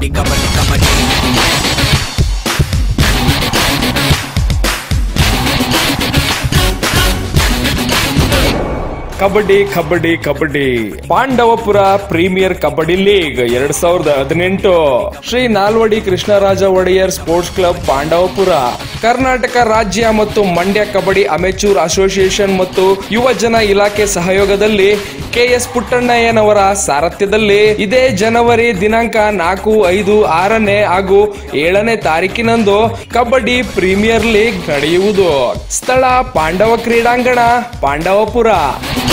kabaddi kabaddi kabaddi kabaddi kabaddi kabaddi Pandavapura premier kabaddi league ಎರಡ್ ಸಾವಿರದ ಹದಿನೆಂಟು ಶ್ರೀ ನಾಲ್ವಡಿ ಕೃಷ್ಣರಾಜ ಒಡೆಯರ್ ಸ್ಪೋರ್ಟ್ಸ್ ಕ್ಲಬ್ ಪಾಂಡವಪುರ ಕರ್ನಾಟಕ ರಾಜ್ಯ ಮತ್ತು ಮಂಡ್ಯ ಕಬಡ್ಡಿ ಅಮೆಚೂರ್ ಅಸೋಸಿಯೇಷನ್ ಮತ್ತು ಯುವ ಜನ ಇಲಾಖೆ ಸಹಯೋಗದಲ್ಲಿ ಕೆಎಸ್ ಪುಟ್ಟಣ್ಣಯ್ಯನವರ ಸಾರಥ್ಯದಲ್ಲಿ ಇದೇ ಜನವರಿ ದಿನಾಂಕ ನಾಲ್ಕು ಐದು ಆರನೇ ಹಾಗೂ ಏಳನೇ ತಾರೀಕಿನಂದು ಕಬಡ್ಡಿ ಪ್ರೀಮಿಯರ್ ಲೀಗ್ ನಡೆಯುವುದು ಸ್ಥಳ ಪಾಂಡವ ಕ್ರೀಡಾಂಗಣ ಪಾಂಡವಪುರ